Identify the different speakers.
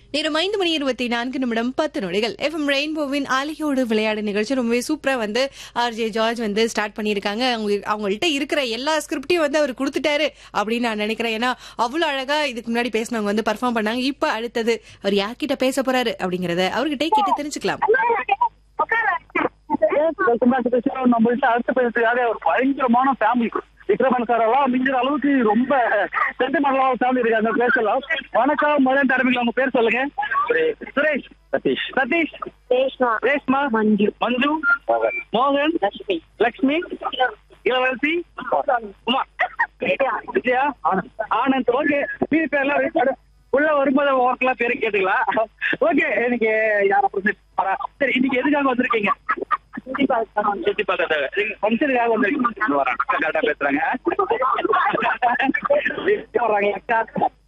Speaker 1: நேரம் ஐந்து மணி இருபத்தி நான்கு நிமிடம் பத்து நொடிகள் எஃப்எம் ரெயின்போவின் ஆலியோடு விளையாடு நிகழ்ச்சி ரொம்பவே சூப்பரா வந்து ஆர்ஜே ஜார்ஜ் வந்து ஸ்டார்ட் பண்ணியிருக்காங்க அவங்க அவங்கள்ட்ட இருக்கிற எல்லா ஸ்கிரிப்டையும் வந்து அவர் கொடுத்துட்டாரு அப்படின்னு நான் நினைக்கிறேன் ஏன்னா அவ்வளவு அழகா இதுக்கு முன்னாடி பேசினவங்க வந்து பர்ஃபார்ம் பண்ணாங்க இப்ப அடுத்தது அவர் யார்கிட்ட பேச போறாரு அப்படிங்கறத அவர்கிட்ட கேட்டு தெரிஞ்சுக்கலாம்
Speaker 2: வெல்கம் பேக் டு ஷோ நம்மள்ட்ட அடுத்த பேசுறதுக்காக ஒரு பயங்கரமான ஃபேமிலி விக்ரமன் சார் எல்லாம் மிஞ்சிற அளவுக்கு ரொம்ப சென்டிமெண்டலான ஃபேமிலி இருக்காங்க பேசலாம் வணக்கம் முதல் தடவைகள் உங்க பேர் சொல்லுங்க சுரேஷ் சதீஷ் சதீஷ்
Speaker 3: ரேஷ்மா
Speaker 2: ரேஷ்மா
Speaker 3: மஞ்சு
Speaker 2: மஞ்சு மோகன்
Speaker 3: லட்சுமி
Speaker 2: லக்ஷ்மி இளவரசி உமா விஜயா ஆனந்த் ஓகே மீதி பேர்லாம் wait பண்ணு. உள்ள வரும்போது ஒர்க்லாம் பேரு கேட்டுக்கலாம் ஓகே இன்னைக்கு யார் அப்புறம் சரி இன்னைக்கு எதுக்காக வந்திருக்கீங்க சுத்தி பார்க்கறதுக்காக ஃபங்க்ஷனுக்காக வந்திருக்கீங்க கரெக்டா பேசுறாங்க வர்றாங்க அக்கா